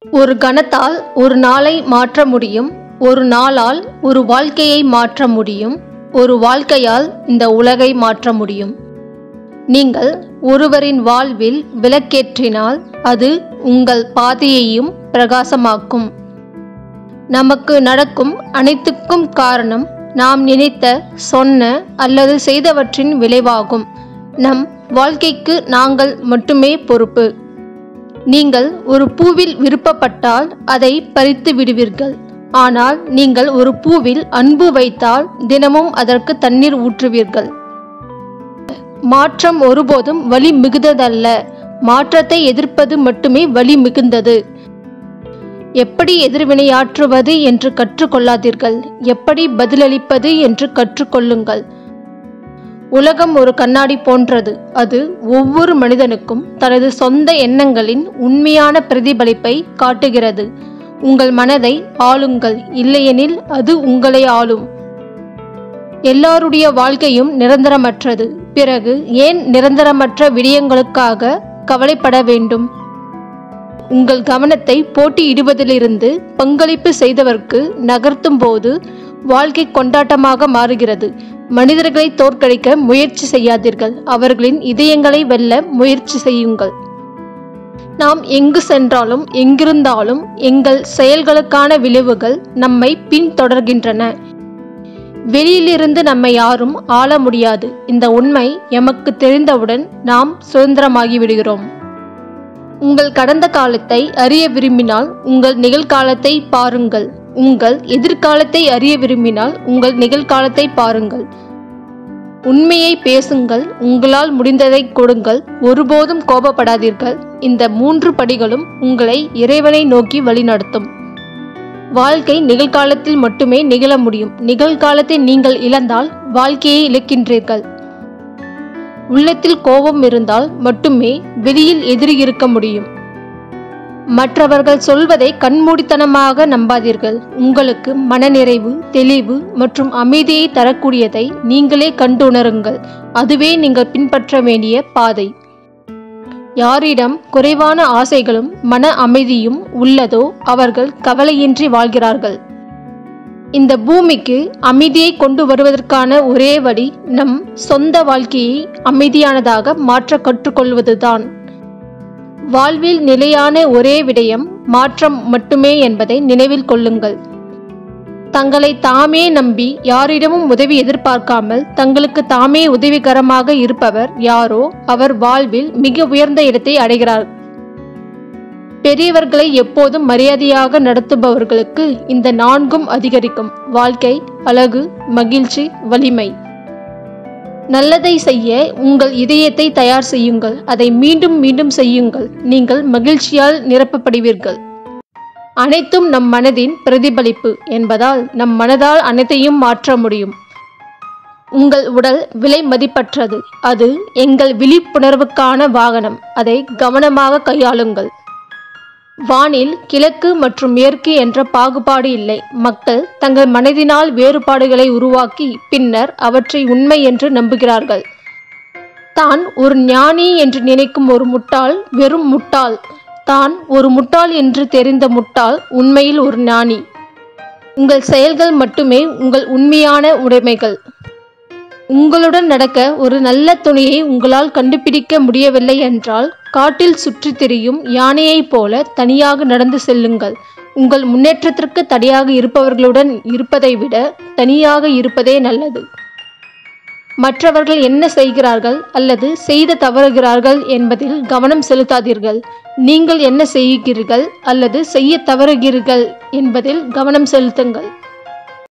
ஒரு கணத்தால் ஒரு நாளை மாற்ற முடியும் ஒரு நாளால் ஒரு வாழ்க்கையை மாற்ற முடியும் ஒரு வாழ்க்கையால் இந்த உலகை மாற்ற முடியும் நீங்கள் ஒருவரின் வாழ்வில் விளக்கேற்றினால் அது உங்கள் பாதையையும் பிரகாசமாக்கும் நமக்கு நடக்கும் அனைத்துக்கும் காரணம் நாம் நினைத்த சொன்ன அல்லது செய்தவற்றின் விளைவாகும் நம் வாழ்க்கைக்கு நாங்கள் மட்டுமே பொறுப்பு நீங்கள் ஒரு பூவில் விருப்பப்பட்டால் அதை பறித்து விடுவீர்கள் ஆனால் நீங்கள் ஒரு பூவில் அன்பு வைத்தால் தினமும் அதற்கு தண்ணீர் ஊற்றுவீர்கள் மாற்றம் ஒருபோதும் வலி மிகுந்ததல்ல மாற்றத்தை எதிர்ப்பது மட்டுமே வலி மிகுந்தது எப்படி எதிர்வினையாற்றுவது என்று கற்றுக்கொள்ளாதீர்கள் எப்படி பதிலளிப்பது என்று கற்றுக்கொள்ளுங்கள் உலகம் ஒரு கண்ணாடி போன்றது அது ஒவ்வொரு மனிதனுக்கும் தனது சொந்த எண்ணங்களின் உண்மையான பிரதிபலிப்பை காட்டுகிறது உங்கள் மனதை ஆளுங்கள் இல்லையெனில் அது உங்களை ஆளும் எல்லாருடைய வாழ்க்கையும் நிரந்தரமற்றது பிறகு ஏன் நிரந்தரமற்ற விடயங்களுக்காக கவலைப்பட வேண்டும் உங்கள் கவனத்தை போட்டியிடுவதிலிருந்து பங்களிப்பு செய்தவர்க்கு நகர்த்தும் போது வாழ்க்கை கொண்டாட்டமாக மாறுகிறது மனிதர்களை தோற்கடிக்க முயற்சி செய்யாதீர்கள் அவர்களின் இதயங்களை வெல்ல முயற்சி செய்யுங்கள் நாம் எங்கு சென்றாலும் எங்கிருந்தாலும் எங்கள் செயல்களுக்கான விளைவுகள் நம்மை பின்தொடர்கின்றன வெளியிலிருந்து நம்மை யாரும் ஆள முடியாது இந்த உண்மை எமக்கு தெரிந்தவுடன் நாம் சுதந்திரமாகி விடுகிறோம் உங்கள் கடந்த காலத்தை அறிய விரும்பினால் உங்கள் நிகழ்காலத்தை பாருங்கள் உங்கள் எதிர்காலத்தை அறிய விரும்பினால் உங்கள் நிகழ்காலத்தை பாருங்கள் உண்மையை பேசுங்கள் உங்களால் முடிந்ததை கொடுங்கள் ஒருபோதும் கோபப்படாதீர்கள் இந்த மூன்று படிகளும் உங்களை இறைவனை நோக்கி வழிநடத்தும் வாழ்க்கை நிகழ்காலத்தில் மட்டுமே நிகழ முடியும் நிகழ்காலத்தை நீங்கள் இழந்தால் வாழ்க்கையை இழக்கின்றீர்கள் உள்ளத்தில் கோபம் இருந்தால் மட்டுமே வெளியில் எதிரி இருக்க முடியும் மற்றவர்கள் சொல்வதை கண்மூடித்தனமாக நம்பாதீர்கள் உங்களுக்கு மனநிறைவு தெளிவு மற்றும் அமைதியை தரக்கூடியதை நீங்களே கண்டுணருங்கள் அதுவே நீங்கள் பின்பற்ற வேண்டிய பாதை யாரிடம் குறைவான ஆசைகளும் மன அமைதியும் உள்ளதோ அவர்கள் கவலையின்றி வாழ்கிறார்கள் இந்த பூமிக்கு அமைதியை கொண்டு வருவதற்கான ஒரே வழி நம் சொந்த வாழ்க்கையை அமைதியானதாக மாற்ற கற்றுக்கொள்வதுதான் வாழ்வில் நிலையான ஒரே விடயம் மாற்றம் மட்டுமே என்பதை நினைவில் கொள்ளுங்கள் தங்களை தாமே நம்பி யாரிடமும் உதவி எதிர்பார்க்காமல் தங்களுக்கு தாமே உதவிகரமாக இருப்பவர் யாரோ அவர் வாழ்வில் மிக உயர்ந்த இடத்தை அடைகிறார் பெரியவர்களை எப்போதும் மரியாதையாக நடத்துபவர்களுக்கு இந்த நான்கும் அதிகரிக்கும் வாழ்க்கை அழகு மகிழ்ச்சி வலிமை நல்லதை செய்ய உங்கள் இதயத்தை தயார் செய்யுங்கள் அதை மீண்டும் மீண்டும் செய்யுங்கள் நீங்கள் மகிழ்ச்சியால் நிரப்பப்படுவீர்கள் அனைத்தும் நம் மனதின் பிரதிபலிப்பு என்பதால் நம் மனதால் அனைத்தையும் மாற்ற முடியும் உங்கள் உடல் விலை மதிப்பற்றது அது எங்கள் விழிப்புணர்வுக்கான வாகனம் அதை கவனமாக கையாளுங்கள் வானில் கிழக்கு மற்றும் மேற்கு என்ற பாகுபாடு இல்லை மக்கள் தங்கள் மனதினால் வேறுபாடுகளை உருவாக்கி பின்னர் அவற்றை உண்மை என்று நம்புகிறார்கள் தான் ஒரு ஞானி என்று நினைக்கும் ஒரு முட்டாள் வெறும் முட்டாள் தான் ஒரு முட்டாள் என்று தெரிந்த முட்டாள் உண்மையில் ஒரு ஞானி உங்கள் செயல்கள் மட்டுமே உங்கள் உண்மையான உடைமைகள் உங்களுடன் நடக்க ஒரு நல்ல துணையை உங்களால் கண்டுபிடிக்க முடியவில்லை என்றால் காட்டில் சுற்றித் திரியும் யானையைப் போல தனியாக நடந்து செல்லுங்கள் உங்கள் முன்னேற்றத்திற்கு தடையாக இருப்பவர்களுடன் இருப்பதை விட தனியாக இருப்பதே நல்லது மற்றவர்கள் என்ன செய்கிறார்கள் அல்லது செய்த தவறுகிறார்கள் என்பதில் கவனம் செலுத்தாதீர்கள் நீங்கள் என்ன செய்கிறீர்கள் அல்லது செய்ய தவறுகிறீர்கள் என்பதில் கவனம் செலுத்துங்கள்